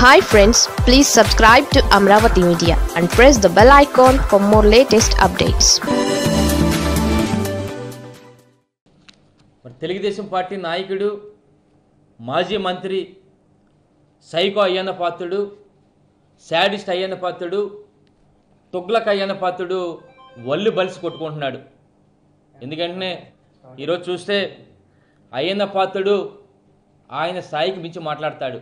hi friends please subscribe to Amaravati media and press the bell icon for more latest updates మరి Telugu Desam party నాయకుడు మాజీ మంత్రి psycho Ayyanna Patrudu sadist Ayyanna Patrudu Tughlaq Ayyanna Patrudu వల్లు బలిసి కొట్టుకుంటున్నాడు ఎందుకంటే ఈరోజు చూస్తే అయ్యన్న పాత్రుడు ఆయన స్థాయికి మించి మాట్లాడతాడు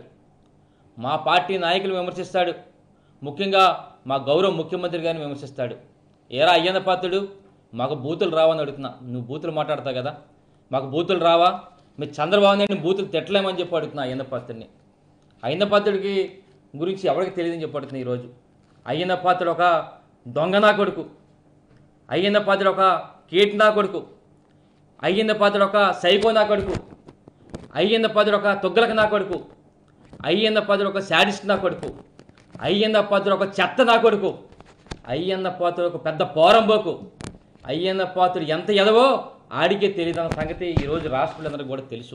మా పార్టీ నాయకులు విమర్శిస్తాడు ముఖ్యంగా మా గౌరవ ముఖ్యమంత్రి గారిని విమర్శిస్తాడు ఏరా అయ్యన్న పాత్రుడు మాకు బూతులు రావని అడుగుతున్నా నువ్వు బూతులు మాట్లాడతావు కదా మాకు బూతులు రావా మీరు చంద్రబాబు నాయుడు బూతులు తిట్టలేమని చెప్పి అడుగుతున్నా అయ్యన్న పాత్రుడిని అయ్యన్న పాత్రుడికి గురించి ఎవరికి తెలియదని చెప్పి అడుగుతున్నా ఈరోజు అయ్యన్న పాత్రుడు ఒక దొంగ నా కొడుకు అయ్యన్న పాత్రుడు ఒక కీట్ నా కొడుకు అయ్యన్న పాత్రుడు ఒక సైకో నా కొడుకు అయ్యన్న పాత్రుడు ఒక తొగ్గలకు నా కొడుకు అయ్యన్న పాత్రుడు ఒక శాడిస్ట్ నా కొడుకు అయ్యన్న పాత్రుడు ఒక చెత్త నా కొడుకు అయ్యన్న పాత్రుడు ఒక పెద్ద పోరంబోకు అయ్యన్న పాత్రుడు ఎంత ఎదవో ఆడికే తెలియదు అన్న సంగతి ఈరోజు రాష్ట్రులందరికీ కూడా తెలుసు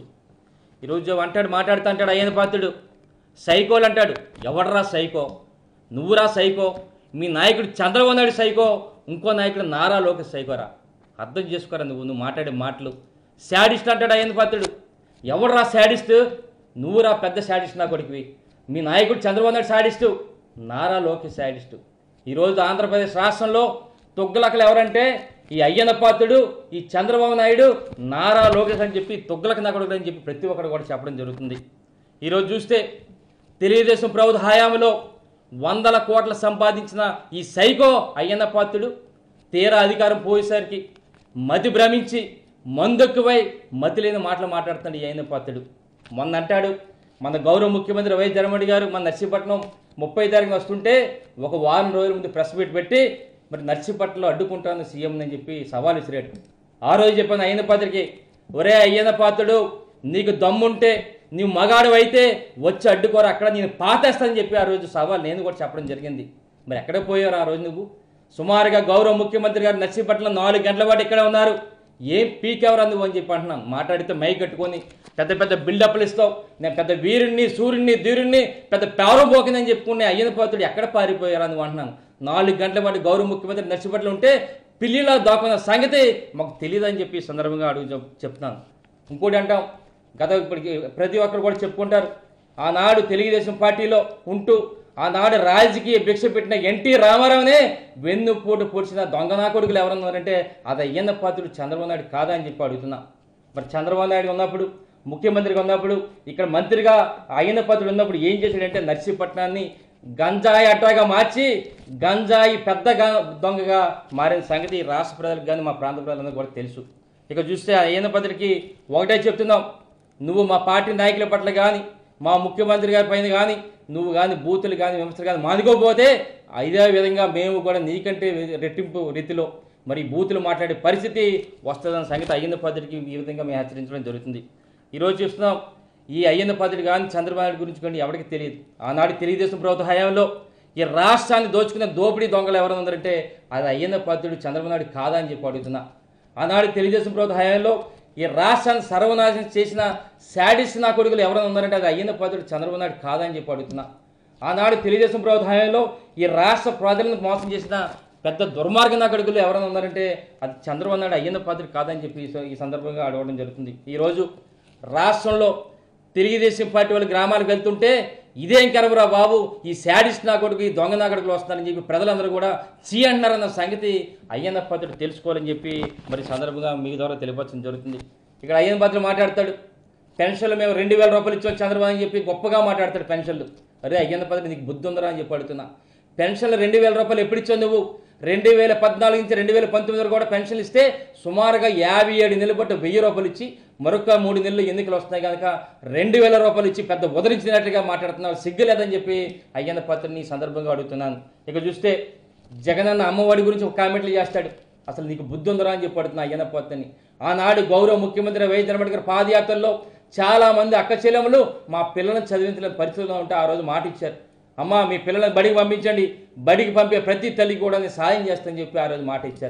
ఈరోజు అంటాడు మాట్లాడుతూ అంటాడు అయ్యన్న పాత్రుడు సైకోలు అంటాడు ఎవడరా సైకో నువ్వురా సైకో మీ నాయకుడు చంద్రబాబు నాయుడు సైకో ఇంకో నాయకుడు నారా లోకేష్ సైకోరా అర్థం చేసుకోరా నువ్వు నువ్వు మాట్లాడే మాటలు శాడిస్ట్ అంటాడు అయ్యన్న పాత్రుడు ఎవడరా శాడిస్ట్ నువ్వురా పెద్ద శాడిస్ట్ నా కొడుకువి మీ నాయకుడు చంద్రబాబు నాయుడు శాడిస్టు నారా లోకేష్ శాడిస్టు ఈరోజు ఆంధ్రప్రదేశ్ రాష్ట్రంలో తొగ్గులకలు ఎవరంటే ఈ అయ్యన్న పాత్రుడు ఈ చంద్రబాబు నాయుడు నారా లోకేష్ అని చెప్పి తొగ్గులకు నా కొడుకు అని చెప్పి ప్రతి ఒక్కరు కూడా చెప్పడం జరుగుతుంది ఈరోజు చూస్తే తెలుగుదేశం ప్రభుత్వ హయాంలో వందల కోట్ల సంపాదించిన ఈ సైకో అయ్యన్న పాత్రుడు తీరా అధికారం పోయేసరికి మతి భ్రమించి మందెక్కువై మతి లేని మాటలు మాట్లాడుతున్నాడు ఈ అయ్యన్న పాత్రుడు మొన్న అంటాడు మన గౌరవ ముఖ్యమంత్రి వైఎస్ జగన్మోహన్ గారు మన నర్సీపట్నం ముప్పై తారీఖున వస్తుంటే ఒక వారం రోజుల ముందు ప్రెస్ మీట్ పెట్టి మరి నర్సీపట్నంలో అడ్డుకుంటాను సీఎం అని చెప్పి సవాల్ విసిరాడు ఆ రోజు చెప్పాను అయ్యన్న పాత్రకి ఒరే అయ్యన్న పాత్రుడు నీకు దమ్ముంటే నీవు మగాడు అయితే వచ్చి అడ్డుకోరు అక్కడ నేను పాతేస్తానని చెప్పి ఆ రోజు సవాల్ నేను కూడా చెప్పడం జరిగింది మరి ఎక్కడ పోయారు ఆ రోజు నువ్వు సుమారుగా గౌరవ ముఖ్యమంత్రి గారు నర్సీపట్నం నాలుగు గంటల పాటు ఇక్కడ ఉన్నారు ఏం పీకెవరు నువ్వు అని చెప్పి అంటున్నాను మాట్లాడితే మైక్ కట్టుకొని పెద్ద పెద్ద బిల్డప్లు ఇస్తావు నేను పెద్ద వీరుణ్ణి సూర్యుడిని ధీరుణ్ణి పెద్ద పేరం పోకిందని చెప్పుకునే అయ్యన పాత్రుడు ఎక్కడ పారిపోయారా నువ్వు అంటున్నాను నాలుగు గంటల పాటు గౌరవ ముఖ్యమంత్రి నర్సీపట్నం ఉంటే పిల్లిలా దాక్కున్న సంగతి మాకు తెలియదని చెప్పి ఈ సందర్భంగా అడుగు చెప్- చెప్తున్నాను ఇంకోటి అంటాం గత ఇప్పటికి ప్రతి ఒక్కరు కూడా చెప్పుకుంటారు ఆనాడు తెలుగుదేశం పార్టీలో ఉంటూ ఆనాడు రాజకీయ భిక్ష పెట్టిన ఎన్టీ రామారావునే వెన్నుపోటు పొడిచిన దొంగ నా కొడుకులు ఎవరన్నారంటే అది అయ్యన్న పాత్రుడు చంద్రబాబు నాయుడు కాదా అని చెప్పి అడుగుతున్నా మరి చంద్రబాబు నాయుడు ఉన్నప్పుడు ముఖ్యమంత్రిగా ఉన్నప్పుడు ఇక్కడ మంత్రిగా అయ్యన్న పాత్రుడు ఉన్నప్పుడు ఏం చేశాడంటే నర్సీపట్నాన్ని గంజాయి అడ్డాగా మార్చి గంజాయి పెద్ద గా- దొంగగా మారిన సంగతి ఈ రాష్ట్ర ప్రజలకు కానీ మా ప్రాంత ప్రజలందరికీ కూడా తెలుసు ఇక చూస్తే అయ్యన్న పాత్రుడికి ఒకటే చెప్తున్నాం నువ్వు మా పార్టీ నాయకుల పట్ల కానీ మా ముఖ్యమంత్రి గారి పైన కానీ నువ్వు కానీ బూతులు కానీ విమర్శలు కానీ మానుకోకపోతే ఇదే విధంగా మేము కూడా నీకంటే రెట్టింపు రీతిలో మరి బూతులు మాట్లాడే పరిస్థితి వస్తుందన్న సంగతి అయ్యన్న పద్ధతికి ఈ విధంగా మేము హెచ్చరించడం జరుగుతుంది ఈరోజు చూస్తున్నాం ఈ అయ్యన్న పద్ధతి కానీ చంద్రబాబు నాయుడు గురించి కానీ ఎవరికి తెలియదు ఆనాడు తెలుగుదేశం ప్రభుత్వ హయాంలో ఈ రాష్ట్రాన్ని దోచుకునే దోపిడీ దొంగలు ఎవరైనా ఉన్నారంటే అది అయ్యన్న పద్ధతుడు చంద్రబాబు నాయుడు కాదా అని చెప్పి అడుగుతున్నా ఆనాడు తెలుగుదేశం ప్రభుత్వ హయాంలో ఈ రాష్ట్రాన్ని సర్వనాశనం చేసిన శాడిస్ట్ నా కొడుకులు ఎవరైనా ఉన్నారంటే అది అయ్యన్న పద్ధతుడు చంద్రబాబు నాయుడు కాదని చెప్పి అడుగుతున్నా ఆనాడు తెలుగుదేశం ప్రభుత్వ హయాంలో ఈ రాష్ట్ర ప్రజలను మోసం చేసిన పెద్ద దుర్మార్గ నా కొడుకులు ఎవరైనా ఉన్నారంటే అది చంద్రబాబు నాయుడు అయ్యన్న పద్ధతి కాదని చెప్పి ఈ స- ఈ సందర్భంగా అడగడం జరుగుతుంది ఈరోజు రాష్ట్రంలో తెలుగుదేశం పార్టీ వాళ్ళు గ్రామాలకు వెళ్తుంటే ఇదేం కరవరా బాబు ఈ శాడిస్ట్ నా కొడుకు ఈ దొంగ నా కొడుకులు వస్తున్నారని చెప్పి ప్రజలందరూ కూడా చీ అంటున్నారన్న సంగతి అయ్యన్న పత్రుడు తెలుసుకోవాలని చెప్పి మరి సందర్భంగా మీ ద్వారా తెలియపరచడం జరుగుతుంది ఇక్కడ అయ్యన్న పత్రుడు మాట్లాడతాడు పెన్షన్లు మేము రెండు వేల రూపాయలు ఇచ్చాం చంద్రబాబు అని చెప్పి గొప్పగా మాట్లాడతాడు పెన్షన్లు అరే అయ్యన్న పత్రుడు నీకు బుద్ధి ఉందరా అని చెప్పి అడుగుతున్నా పెన్షన్లు రెండు వేల రూపాయలు ఎప్పుడు ఇచ్చావు నువ్వు రెండు వేల పద్నాలుగు నుంచి రెండు వేల పంతొమ్మిది వరకు కూడా పెన్షన్లు ఇస్తే సుమారుగా యాభై ఏడు నెలలు బట్టి వెయ్యి రూపాయలు ఇచ్చి మరొక మూడు నెలలు ఎన్నికలు వస్తున్నాయి కనుక రెండు వేల రూపాయలు ఇచ్చి పెద్ద ఉదరించినట్టుగా మాట్లాడుతున్నావు సిగ్గు లేదని చెప్పి అయ్యన్న పత్రిని ఈ సందర్భంగా అడుగుతున్నాను ఇక చూస్తే జగనన్న అమ్మఒడి గురించి ఒక కామెంట్లు చేస్తాడు అసలు నీకు బుద్ధి ఉందరా అని చెప్పి అడుగుతున్నా అయ్యన్న పత్రిని ఆనాడు గౌరవ ముఖ్యమంత్రి వైఎస్ జగన్మోహన్ గారి పాదయాత్రలో చాలా మంది అక్క చెల్లెములు మా పిల్లలను చదివించలేని పరిస్థితిలో ఉంటే ఆ రోజు మాట ఇచ్చారు అమ్మ మీ పిల్లలను బడికి పంపించండి బడికి పంపే ప్రతి తల్లికి కూడా నేను సాయం చేస్తానని చెప్పి ఆ రోజు మాట ఇచ్చారు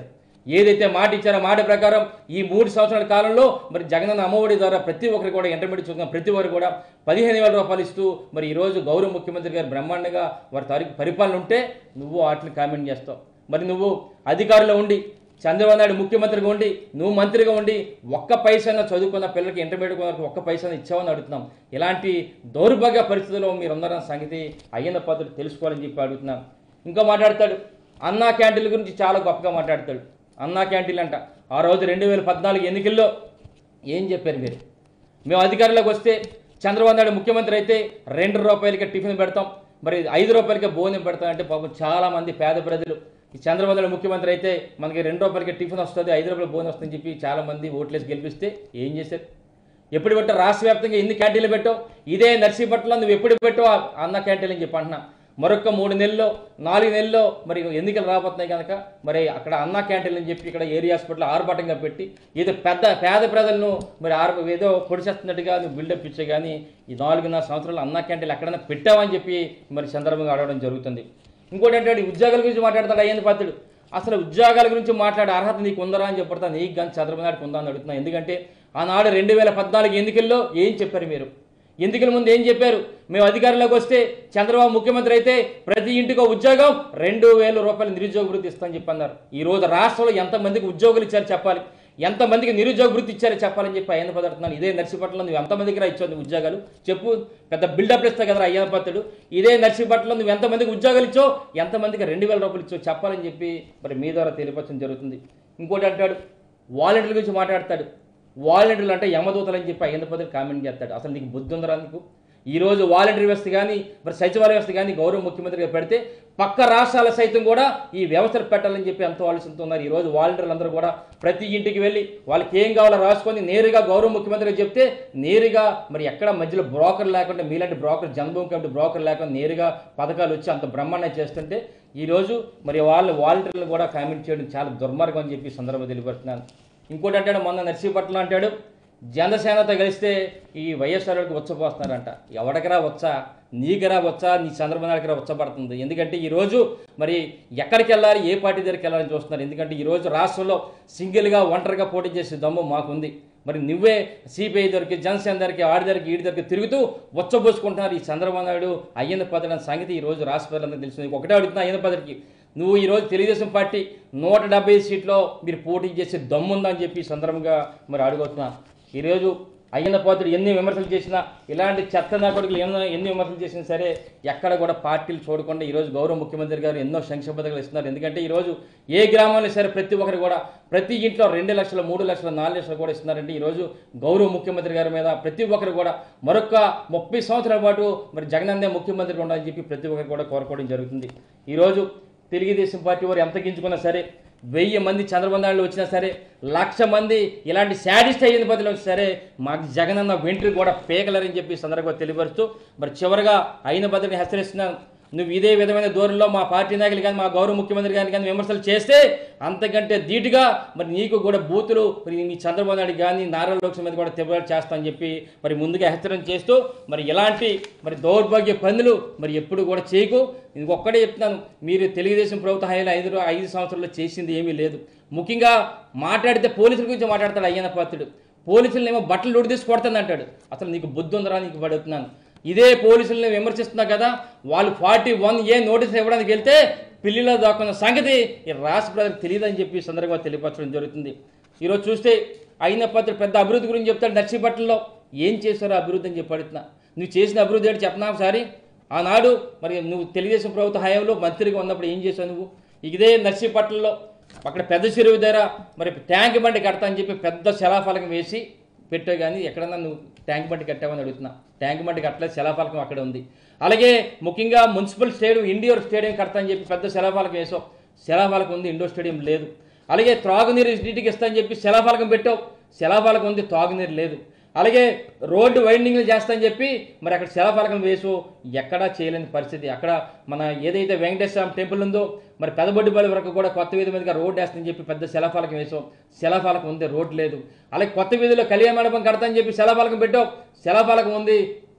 ఏదైతే మాట ఇచ్చారో మాట ప్రకారం ఈ మూడు సంవత్సరాల కాలంలో మరి జగనన్న అమ్మఒడి ద్వారా ప్రతి ఒక్కరు కూడా ఇంటర్మీడియట్ చదువుకున్న ప్రతి ఒక్కరు కూడా పదిహేను వేల రూపాయలు ఇస్తూ మరి ఈరోజు గౌరవ ముఖ్యమంత్రి గారు బ్రహ్మాండంగా వారి తారీఖు పరిపాలన ఉంటే నువ్వు వాటిని కామెంట్ చేస్తావు మరి నువ్వు అధికారంలో ఉండి చంద్రబాబు నాయుడు ముఖ్యమంత్రిగా ఉండి నువ్వు మంత్రిగా ఉండి ఒక్క పైసా చదువుకున్న పిల్లలకి ఇంటర్మీడియట్ వరకు ఒక్క పైసా ఇచ్చావని అడుగుతున్నాం ఇలాంటి దౌర్భాగ్య పరిస్థితుల్లో మీరు ఉన్నారన్న సంగతి అయ్యన్న పాత్ర తెలుసుకోవాలని చెప్పి అడుగుతున్నాం ఇంకా మాట్లాడతాడు అన్నా క్యాంటీన్ల గురించి చాలా గొప్పగా మాట్లాడతాడు అన్నా క్యాంటీన్లు అంట ఆ రోజు రెండు వేల పద్నాలుగు ఎన్నికల్లో ఏం చెప్పారు మీరు మేము అధికారంలోకి వస్తే చంద్రబాబు నాయుడు ముఖ్యమంత్రి అయితే రెండు రూపాయలకి టిఫిన్ పెడతాం మరి ఐదు రూపాయలకే భోజనం పెడతాం అంటే పాపం చాలా మంది పేద ప్రజలు ఈ చంద్రబాబు నాయుడు ముఖ్యమంత్రి అయితే మనకి రెండు రూపాయలకి టిఫిన్ వస్తుంది ఐదు రూపాయల భోజనం వస్తుందని చెప్పి చాలా మంది ఓట్లేసి గెలిపిస్తే ఏం చేశారు ఎప్పుడు పెట్టావు రాష్ట్ర వ్యాప్తంగా ఎన్ని క్యాంటీన్లు పెట్టావు ఇదే నర్సీపట్నంలో నువ్వు ఎప్పుడు పెట్టావు ఆ అన్న క్యాంటీన్ అని చెప్పి అంటున్నా మరొక మూడు నెలల్లో నాలుగు నెలల్లో మరి ఎన్నికలు రాబోతున్నాయి కనుక మరి అక్కడ అన్న క్యాంటీన్ అని చెప్పి ఇక్కడ ఏరియా హాస్పిటల్ ఆర్భాటంగా పెట్టి ఏదో పెద్ద పేద ప్రజలను మరి ఆర్ ఏదో పొడిచేస్తున్నట్టుగా నువ్వు బిల్డప్ ఇచ్చే కానీ ఈ నాలుగున్నర సంవత్సరాలు అన్న క్యాంటీన్లు ఎక్కడైనా పెట్టావని చెప్పి మరి చంద్రబాబు అడగడం జరుగుతుంది ఇంకోటి ఏంటంటే ఈ ఉద్యోగాల గురించి మాట్లాడతాడు అయ్యింది పాత్రుడు అసలు ఉద్యోగాల గురించి మాట్లాడే అర్హత నీకు ఉందరా అని చెప్పడతా నీకు కానీ చంద్రబాబు నాయుడుకు ఉందా అని అడుగుతున్నా ఎందుకంటే ఆనాడు రెండు వేల పద్నాలుగు ఎన్నికల్లో ఏం చెప్పారు మీరు ఎన్నికల ముందు ఏం చెప్పారు మేము అధికారంలోకి వస్తే చంద్రబాబు ముఖ్యమంత్రి అయితే ప్రతి ఇంటికి ఒక ఉద్యోగం రెండు వేల రూపాయలు నిరుద్యోగ వృత్తి ఇస్తామని చెప్పన్నారు ఈ రోజు రాష్ట్రంలో ఎంతమందికి ఉద్యోగులు ఇచ్చారు చెప్పాలి ఎంతమందికి నిరుద్యోగ వృత్తి ఇచ్చారో చెప్పాలని చెప్పి అయ్యన పడుతున్నాను ఇదే నర్సీపట్నంలో నువ్వు ఎంతమందికి రా ఇచ్చావు నువ్వు ఉద్యోగాలు చెప్పు పెద్ద బిల్డప్ ఇస్తావు కదా అయ్యన పత్రుడు ఇదే నర్సీపట్నంలో నువ్వు ఎంతమందికి ఉద్యోగాలు ఇచ్చావు ఎంతమందికి రెండు వేల రూపాయలు ఇచ్చావు చెప్పాలని చెప్పి మరి మీ ద్వారా తెలియపరచడం జరుగుతుంది ఇంకోటి అంటాడు వాలంటీర్ల గురించి మాట్లాడతాడు వాలంటీర్లు అంటే యమదూతలు అని చెప్పి అయ్యన పత్రుడు కామెంట్ చేస్తాడు అసలు నీకు బుద్ధి ఉందరా నీకు ఈ రోజు వాలంటీర్ వ్యవస్థ కానీ మరి సచివాలయ వ్యవస్థ కానీ గౌరవ ముఖ్యమంత్రిగా పెడితే పక్క రాష్ట్రాల సైతం కూడా ఈ వ్యవస్థలు పెట్టాలని చెప్పి ఎంతో ఆలోచనతో ఉన్నారు ఈ రోజు వాలంటీర్లు అందరూ కూడా ప్రతి ఇంటికి వెళ్ళి వాళ్ళకి ఏం కావాలో రాసుకొని నేరుగా గౌరవ ముఖ్యమంత్రిగా చెప్తే నేరుగా మరి ఎక్కడ మధ్యలో బ్రోకర్ లేకుండా మీలాంటి బ్రోకర్ జన్మభూమి కమిటీ బ్రోకర్ లేకుండా నేరుగా పథకాలు వచ్చి అంత బ్రహ్మాండం చేస్తుంటే ఈ రోజు మరి వాళ్ళు వాలంటీర్లు కూడా కామెంట్ చేయడం చాలా దుర్మార్గం అని చెప్పి ఈ సందర్భంగా తెలియపడుతున్నాను ఇంకోటి అంటాడు మొన్న నర్సీపట్నం అంటాడు జనసేనతో కలిస్తే ఈ వైఎస్ఆర్కి వచ్చపోస్తున్నారంట ఎవడికరా వచ్చా నీకురా వచ్చా నీ చంద్రబాబు నాయుడుకి వచ్చపడుతుంది ఎందుకంటే ఈరోజు మరి ఎక్కడికి వెళ్ళాలి ఏ పార్టీ దగ్గరికి వెళ్ళాలని చూస్తున్నారు ఎందుకంటే ఈరోజు రాష్ట్రంలో సింగిల్గా ఒంటరిగా పోటీ చేసే దమ్ము మాకుంది మరి నువ్వే సిపిఐ దొరికి జనసేన దగ్గరికి ఆడి దగ్గరికి ఈడి దగ్గరికి తిరుగుతూ వచ్చబోసుకుంటున్నారు ఈ చంద్రబాబు నాయుడు అయ్యన్న పదవి సంగతి ఈ రోజు రాష్ట్ర ప్రజలందరూ తెలిసింది ఒకటే అడుగుతున్నా అయ్యన్న పదవికి నువ్వు ఈరోజు తెలుగుదేశం పార్టీ నూట డెబ్బై సీట్లో మీరు పోటీ చేసే దమ్ముందని చెప్పి ఈ సందర్భంగా మరి అడుగుతున్నా ఈరోజు అయ్యన్న పాత్రుడు ఎన్ని విమర్శలు చేసినా ఇలాంటి చెత్త నాయకుడికి ఎన్నో ఎన్ని విమర్శలు చేసినా సరే ఎక్కడ కూడా పార్టీలు చూడకుండా ఈరోజు గౌరవ ముఖ్యమంత్రి గారు ఎన్నో సంక్షేమ పథకాలు ఇస్తున్నారు ఎందుకంటే ఈరోజు ఏ గ్రామంలో సరే ప్రతి ఒక్కరు కూడా ప్రతి ఇంట్లో రెండు లక్షలు మూడు లక్షలు నాలుగు లక్షలు కూడా ఇస్తున్నారంటే ఈరోజు గౌరవ ముఖ్యమంత్రి గారి మీద ప్రతి ఒక్కరు కూడా మరొక ముప్పై సంవత్సరాల పాటు మరి జగనన్నే ముఖ్యమంత్రి ఉండాలని చెప్పి ప్రతి ఒక్కరు కూడా కోరుకోవడం జరుగుతుంది ఈరోజు తెలుగుదేశం పార్టీ వారు ఎంత గించుకున్నా సరే వెయ్యి మంది చంద్రబాబు నాయుడు వచ్చినా సరే లక్ష మంది ఇలాంటి శాడిస్ట్ అయ్యింది బదులు వచ్చినా సరే మాకు జగనన్న వెంట్రి కూడా పేకలరని చెప్పి ఈ సందర్భంగా తెలియపరుస్తూ మరి చివరిగా అయిన బదులుని హెచ్చరిస్తున్నాను నువ్వు ఇదే విధమైన దూరంలో మా పార్టీ నాయకులు కానీ మా గౌరవ ముఖ్యమంత్రి గారిని కానీ విమర్శలు చేస్తే అంతకంటే ధీటుగా మరి నీకు కూడా బూతులు మరి మీ చంద్రబాబు నాయుడు కానీ నారా లోక్సభ మీద కూడా తిరుగుబాటు చేస్తా అని చెప్పి మరి ముందుగా హెచ్చరిక చేస్తూ మరి ఇలాంటి మరి దౌర్భాగ్య పనులు మరి ఎప్పుడు కూడా చేయకు ఇది ఒక్కడే చెప్తున్నాను మీరు తెలుగుదేశం ప్రభుత్వ హయాంలో ఐదు రో- ఐదు సంవత్సరాల్లో చేసింది ఏమీ లేదు ముఖ్యంగా మాట్లాడితే పోలీసుల గురించి మాట్లాడతాడు అయ్యన్న పాత్రుడు పోలీసులను ఏమో బట్టలు ఉడిదీసి కొడుతుంది అంటాడు అసలు నీకు బుద్ధి ఉందరా నీకు పడుతున్నాను ఇదే పోలీసుల్ని విమర్శిస్తున్నా కదా వాళ్ళు ఫార్టీ వన్ ఏ నోటీస్ ఇవ్వడానికి వెళ్తే పిల్లిలో దాక్కున్న సంగతి ఈ రాష్ట్ర ప్రజలకు తెలియదని చెప్పి ఈ సందర్భంగా తెలియపరచడం జరుగుతుంది ఈరోజు చూస్తే అయిన పత్రుడు పెద్ద అభివృద్ధి గురించి చెప్తాడు నర్సీపట్నంలో ఏం చేశారో అభివృద్ధి అని చెప్పి అడుగుతున్నా నువ్వు చేసిన అభివృద్ధి ఏంటి చెప్పనా ఒకసారి ఆనాడు మరి నువ్వు తెలుగుదేశం ప్రభుత్వ హయాంలో మంత్రిగా ఉన్నప్పుడు ఏం చేసావు నువ్వు ఇదే నర్సీపట్నంలో అక్కడ పెద్ద చెరువు దగ్గర మరి ట్యాంక్ బండి కడతా అని చెప్పి పెద్ద శిలాఫలకం వేసి పెట్టావు కానీ ఎక్కడన్నా నువ్వు ట్యాంక్ బండి కట్టావని అడుగుతున్నా ట్యాంక్ బండి కట్టలేదు శిలాఫలకం అక్కడ ఉంది అలాగే ముఖ్యంగా మున్సిపల్ స్టేడియం ఇండోర్ స్టేడియం కడతా అని చెప్పి పెద్ద శిలాఫలకం వేసావు శిలాఫలకం ఉంది ఇండోర్ స్టేడియం లేదు అలాగే త్రాగునీరు ఇంటికి ఇస్తా అని చెప్పి శిలాఫలకం పెట్టావు శిలాఫలకం ఉంది తాగునీరు లేదు అలాగే రోడ్డు వైండింగ్లు చేస్తా అని చెప్పి మరి అక్కడ శిలాఫలకం వేసు ఎక్కడా చేయలేని పరిస్థితి అక్కడ మన ఏదైతే వెంకటేశ్వర స్వామి టెంపుల్ ఉందో మరి పెదబొడ్డిపల్లి వరకు కూడా కొత్త వీధి మీదుగా రోడ్డు వేస్తుందని చెప్పి పెద్ద శిలాఫలకం వేసాం శిలాఫలకం ఉంది రోడ్డు లేదు అలాగే కొత్త వీధిలో కళ్యాణ మండపం కడతా అని చెప్పి శిలాఫలకం పెట్టావు శిలాఫలకం ఉంది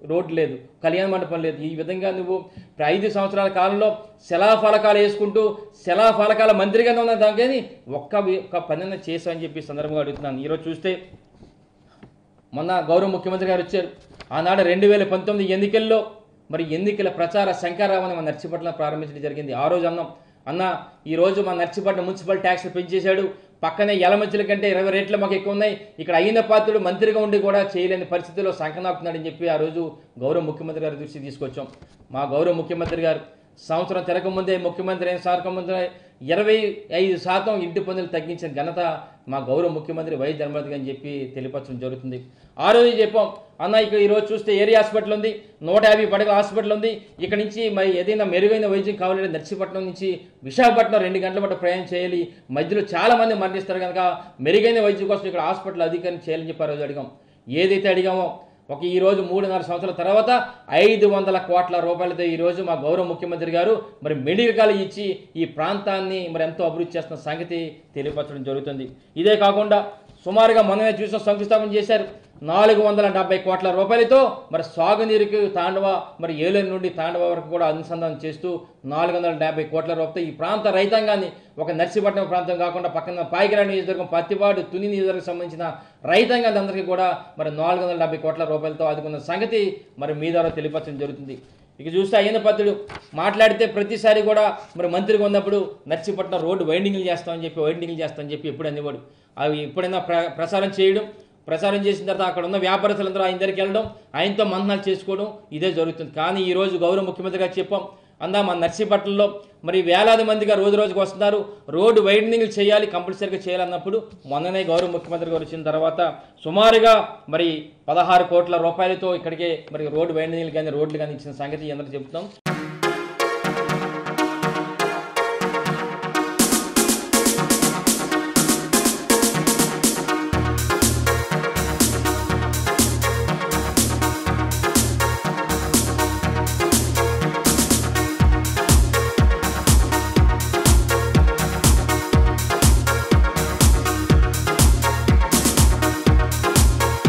రోడ్డు లేదు కళ్యాణ మండపం లేదు ఈ విధంగా నువ్వు ఇప్పుడు ఐదు సంవత్సరాల కాలంలో శిలాఫలకాలు వేసుకుంటూ శిలాఫలకాల మంత్రిగా ఉన్న దానికి ఒక్క వి- ఒక్క పని చేశామని చెప్పి ఈ సందర్భంగా అడుగుతున్నాను ఈరోజు చూస్తే మొన్న గౌరవ ముఖ్యమంత్రి గారు వచ్చారు ఆనాడు రెండు వేల పంతొమ్మిది ఎన్నికల్లో మరి ఎన్నికల ప్రచార శంకరామని మన నర్సిపట్నం ప్రారంభించడం జరిగింది ఆ రోజు అన్నాం అన్న ఈ రోజు మన నర్సిపట్నం మున్సిపల్ ట్యాక్స్ పెంచేశాడు పక్కనే ఎలమంచుల కంటే ఇరవై రేట్లు మాకు ఎక్కువ ఉన్నాయి ఇక్కడ అయిన పాత్రుడు మంత్రిగా ఉండి కూడా చేయలేని పరిస్థితిలో సంకనాకుతున్నాడని చెప్పి ఆ రోజు గౌరవ ముఖ్యమంత్రి గారి దృష్టి తీసుకొచ్చాం మా గౌరవ ముఖ్యమంత్రి గారు సంవత్సరం తిరగముందే ముఖ్యమంత్రి అయిన సారకముందే ఇరవై ఐదు శాతం ఇంటి పన్నులు తగ్గించిన ఘనత మా గౌరవ ముఖ్యమంత్రి వై ధర్మవతి అని చెప్పి తెలియపరచడం జరుగుతుంది ఆ రోజు చెప్పాం అన్న ఇక్కడ ఈ రోజు చూస్తే ఏరియా హాస్పిటల్ ఉంది నూట యాభై పడగల హాస్పిటల్ ఉంది ఇక్కడ నుంచి మరి ఏదైనా మెరుగైన వైద్యం కావాలంటే నర్సీపట్నం నుంచి విశాఖపట్నం రెండు గంటల పాటు ప్రయాణం చేయాలి మధ్యలో చాలా మంది మరణిస్తారు కనుక మెరుగైన వైద్యం కోసం ఇక్కడ హాస్పిటల్ అధికారిని చేయాలని చెప్పి ఆ రోజు అడిగాం ఏదైతే అడిగామో ఒక ఈ రోజు మూడున్నర సంవత్సరాల తర్వాత ఐదు వందల కోట్ల రూపాయలతో ఈ రోజు మా గౌరవ ముఖ్యమంత్రి గారు మరి మెడికల్ కాలేజ్ ఇచ్చి ఈ ప్రాంతాన్ని మరి ఎంతో అభివృద్ధి చేస్తున్న సంగతి తెలియపరచడం జరుగుతుంది ఇదే కాకుండా సుమారుగా మొన్ననే చూసిన శంకుస్థాపన చేశారు నాలుగు వందల డెబ్బై కోట్ల రూపాయలతో మరి సాగునీరుకి తాండవ మరి ఏలూరు నుండి తాండవ వరకు కూడా అనుసంధానం చేస్తూ నాలుగు వందల డెబ్బై కోట్ల రూపాయలతో ఈ ప్రాంత రైతాంగాన్ని ఒక నర్సీపట్నం ప్రాంతం కాకుండా పక్కన పాయికిరాడు నియోజకవర్గం పత్తిపాడు తుని నియోజకవర్గం సంబంధించిన రైతాంగాన్ని అందరికీ కూడా మరి నాలుగు వందల డెబ్బై కోట్ల రూపాయలతో ఆదుకున్న సంగతి మరి మీ ద్వారా తెలియపరచడం జరుగుతుంది ఇక చూస్తే అయ్యన పత్రుడు మాట్లాడితే ప్రతిసారి కూడా మరి మంత్రిగా ఉన్నప్పుడు నర్సీపట్నం రోడ్డు వైండింగ్లు చేస్తామని చెప్పి వైండింగ్లు చేస్తామని చెప్పి ఎప్పుడు అనేవాడు అవి ఎప్పుడైనా ప్ర ప్రసారం చేయడం ప్రసారం చేసిన తర్వాత అక్కడ ఉన్న వ్యాపారస్తులందరూ ఆయన దగ్గరికి వెళ్ళడం ఆయనతో మంతనాలు చేసుకోవడం ఇదే జరుగుతుంది కానీ ఈ రోజు గౌరవ ముఖ్యమంత్రి గారు చెప్పాం అందా మన నర్సీపట్నంలో మరి వేలాది మందిగా రోజు రోజుకు వస్తున్నారు రోడ్డు వైడనింగ్లు చేయాలి కంపల్సరీగా చేయాలన్నప్పుడు మొన్ననే గౌరవ ముఖ్యమంత్రి గారు వచ్చిన తర్వాత సుమారుగా మరి పదహారు కోట్ల రూపాయలతో ఇక్కడికే మరి రోడ్డు వైడనింగ్లు కానీ రోడ్లు కానీ ఇచ్చిన సంగతి అందరూ చెబుతాం